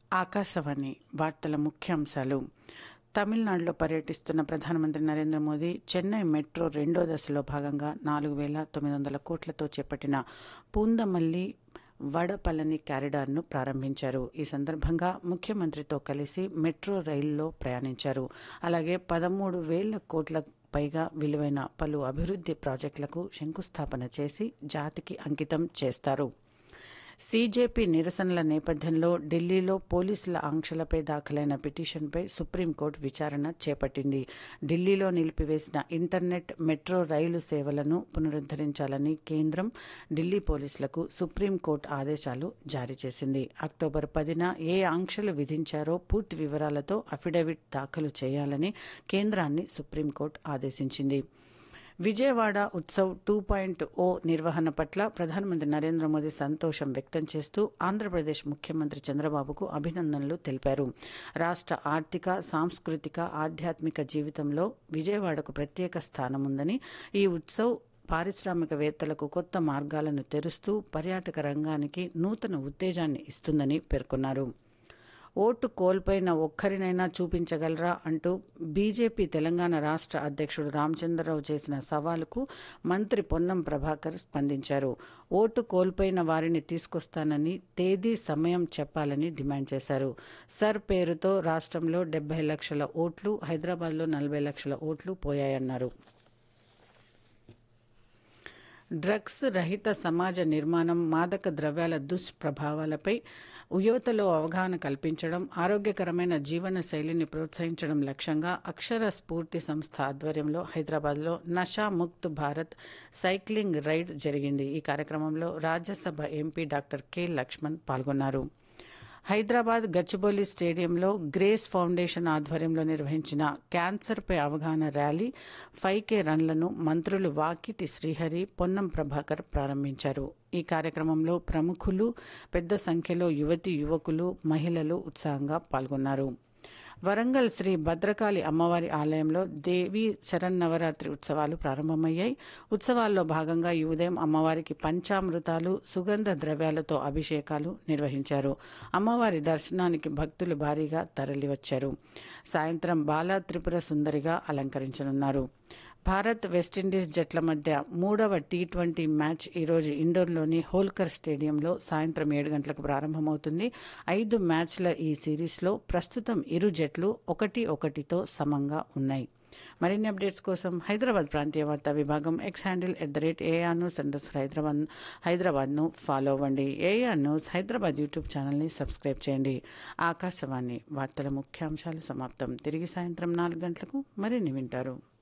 ఆకాశవాణి వార్తల ముఖ్యాంశాలు తమిళనాడులో పర్యటిస్తున్న ప్రధానమంత్రి నరేంద్ర మోదీ చెన్నై మెట్రో రెండో దశలో భాగంగా నాలుగు వేల తొమ్మిది వందల కోట్లతో చేపట్టిన పూందమల్లి వడపళని కారిడార్ను ప్రారంభించారు ఈ సందర్భంగా ముఖ్యమంత్రితో కలిసి మెట్రో రైల్లో ప్రయాణించారు అలాగే పదమూడు వేల కోట్ల పైగా విలువైన పలు అభివృద్ధి ప్రాజెక్టులకు శంకుస్థాపన చేసి జాతికి అంకితం చేస్తారు సీజేపీ నిరసనల నేపథ్యంలో ఢిల్లీలో పోలీసుల ఆంక్షలపై దాఖలైన పిటిషన్పై సుప్రీంకోర్టు విచారణ చేపట్టింది ఢిల్లీలో నిలిపివేసిన ఇంటర్నెట్ మెట్రో రైలు సేవలను పునరుద్దరించాలని కేంద్రం ఢిల్లీ పోలీసులకు సుప్రీంకోర్టు ఆదేశాలు జారీ చేసింది అక్టోబర్ పదిన ఏ ఆంక్షలు విధించారో పూర్తి వివరాలతో అఫిడవిట్ దాఖలు చేయాలని కేంద్రాన్ని సుప్రీంకోర్టు ఆదేశించింది Vijayawada Utsav two point O నిర్వహణ పట్ల ప్రధానమంత్రి నరేంద్ర మోదీ సంతోషం వ్యక్తం చేస్తూ ఆంధ్రప్రదేశ్ ముఖ్యమంత్రి చంద్రబాబుకు అభినందనలు తెలిపారు రాష్ట్ర ఆర్థిక సాంస్కృతిక ఆధ్యాత్మిక జీవితంలో విజయవాడకు ప్రత్యేక స్థానం ఉందని ఈ ఉత్సవ్ పారిశ్రామికవేత్తలకు కొత్త మార్గాలను తెరుస్తూ పర్యాటక రంగానికి నూతన ఉత్తేజాన్ని ఇస్తుందని పేర్కొన్నారు ఓటు కోల్పోయిన ఒక్కరినైనా చూపించగలరా అంటూ బీజేపీ తెలంగాణ రాష్ట్ర అధ్యక్షుడు రామచంద్రరావు చేసిన సవాలుకు మంత్రి పొన్నం ప్రభాకర్ స్పందించారు ఓటు కోల్పోయిన వారిని తీసుకొస్తానని తేదీ సమయం చెప్పాలని డిమాండ్ చేశారు సర్ పేరుతో రాష్ట్రంలో డెబ్బై లక్షల ఓట్లు హైదరాబాద్లో నలభై లక్షల ఓట్లు పోయాయన్నారు డ్రగ్స్ రహిత సమాజ నిర్మాణం మాదక ద్రవ్యాల దుష్ప్రభావాలపై యువతలో అవగాహన కల్పించడం ఆరోగ్యకరమైన జీవన శైలిని ప్రోత్సహించడం లక్ష్యంగా అక్షర స్ఫూర్తి సంస్థ ఆధ్వర్యంలో హైదరాబాద్లో నషా ముక్త్ భారత్ సైక్లింగ్ రైడ్ జరిగింది ఈ కార్యక్రమంలో Rajya Sabha MP doctor K Laxman పాల్గొన్నారు హైదరాబాద్ గచ్చిబౌలి స్టేడియంలో గ్రేస్ ఫౌండేషన్ ఆధ్వర్యంలో నిర్వహించిన క్యాన్సర్పై అవగాహన ర్యాలీ ఫైవ్ కే రన్లను మంత్రులు వాకిటి శ్రీహరి పొన్నం ప్రభాకర్ ప్రారంభించారు ఈ కార్యక్రమంలో ప్రముఖులు పెద్ద సంఖ్యలో యువతి యువకులు మహిళలు ఉత్సాహంగా పాల్గొన్నారు వరంగల్ శ్రీ భద్రకాళి అమ్మవారి ఆలయంలో దేవి శరన్నవరాత్రి ఉత్సవాలు ప్రారంభమయ్యాయి ఉత్సవాల్లో భాగంగా ఈ ఉదయం అమ్మవారికి పంచామృతాలు సుగంధ ద్రవ్యాలతో అభిషేకాలు నిర్వహించారు అమ్మవారి దర్శనానికి భక్తులు భారీగా తరలివచ్చారు సాయంత్రం బాలా త్రిపుర సుందరిగా అలంకరించనున్నారు భారత్ వెస్టిండీస్ జట్ల మధ్య మూడవ టీ ట్వంటీ మ్యాచ్ ఈరోజు ఇండోర్లోని హోల్కర్ స్టేడియంలో సాయంత్రం ఏడు గంటలకు ప్రారంభమవుతుంది ఐదు మ్యాచ్ల ఈ సిరీస్లో ప్రస్తుతం ఇరు జట్లు ఒకటి ఒకటితో సమంగా ఉన్నాయి మరిన్ని అప్డేట్స్ కోసం హైదరాబాద్ ప్రాంతీయ వార్తా విభాగం X handle at the rate AR news under Hyderabad హైదరాబాద్ను ఫాలో అవ్వండి ఏఆర్ న్యూస్ హైదరాబాద్ యూట్యూబ్ ఛానల్ని సబ్స్క్రైబ్ చేయండి ఆకాశవాణి వార్తల ముఖ్యాంశాలు సమాప్తం తిరిగి సాయంత్రం నాలుగు గంటలకు మరిన్ని వింటారు